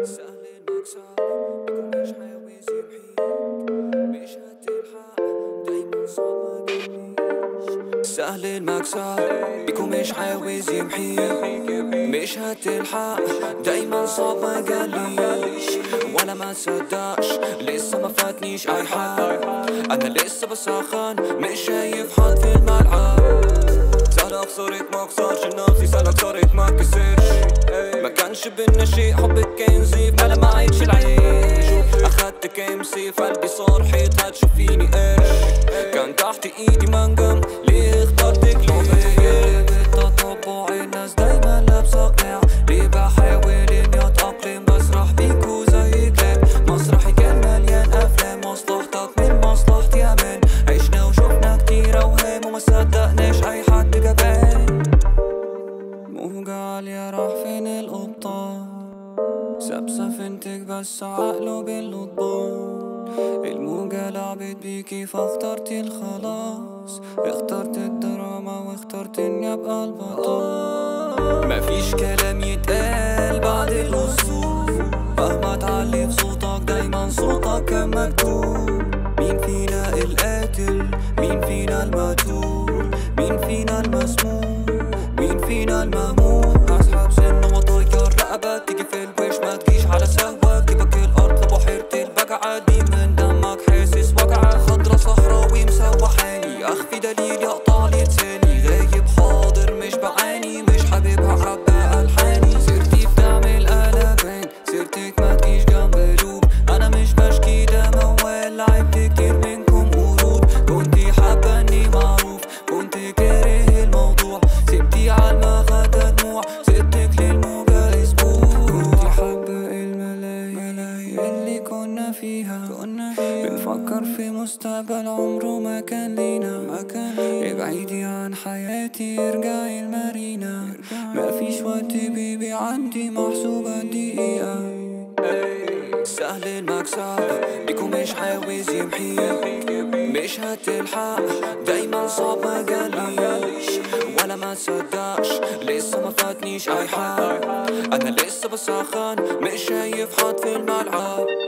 سهل المكسب بيكون مش عاوز يمحيك مش هتلحق دايما صعب مجيش سهل المكسب بيكون مش عاوز يمحيك مش هتلحق دايما صعب ما جاليش ولا ما تصدقش لسه ما فاتنيش اي حد انا لسه بسخن مش شايف حد في الملعب سهل خسرت ما خسرش نفسي سهل خسرت ما كسرش ما كانش بينا شيء حبك كان زيف ما لما عيدش العيش اخدت كام سيف قلبي صار حيط هتشوفيني ايش كان تحت ايدي منجم ليه اخترتك ليه بالتطبع الناس دايما لابسه قناع ليه بحاول اني اتاقلم بسرح بيكو زي كلاب مسرحي كان مليان افلام مصلحتك من مصلحتي امان عشنا وشفنا كتير اوهام وما صدقناش اي حد جبان موجة عالية راح فين القبطان ساب سفينتك بس عقله بالقضبان الموجة لعبت بيكي فاخترتي الخلاص اخترت الدراما واخترت اني ابقى البطل مفيش كلام يتقال بعد الوصول مهما تعلي في صوتك دايما صوتك كان مكتوب مين فينا القاتل مين فينا المقتول مين فينا المسموم مين فينا المهموم اسحب سنة وطير رقبة تيجي في الوش ما تجيش على سهوة جيبك الارض لبحيرة البجعة دي من دمك حاسس وجعة خضرة صحراوي مسوحاني اخفي دليل يقطع لي لساني غايب حاضر مش بعاني مش حاببها حبة الحاني سيرتي بتعمل قلبان سيرتك ما تجيش جنب لوب انا مش بشكي ده موال لعبت كتير منكم قرود كنتي حابة اني معروف كنت كاره الموضوع سبتي عالمخدة دموع سبتك للموجة اسبوع كنتي حابة الملايين اللي كنا فيها كنا فيها بنفكر في مستقبل عمره ما كان لينا ما كان لينا ابعدي عن حياتي ارجعي المارينا مفيش وقت بيبي عندي محسوبة دقيقة سهل المكسب بيكون مش عاوز يمحيك مش هتلحق دايما صعب ما جاليش ولا ما تصدقش لسه ما فاتنيش اي حد انا لسه بسخن مش شايف حد في الملعب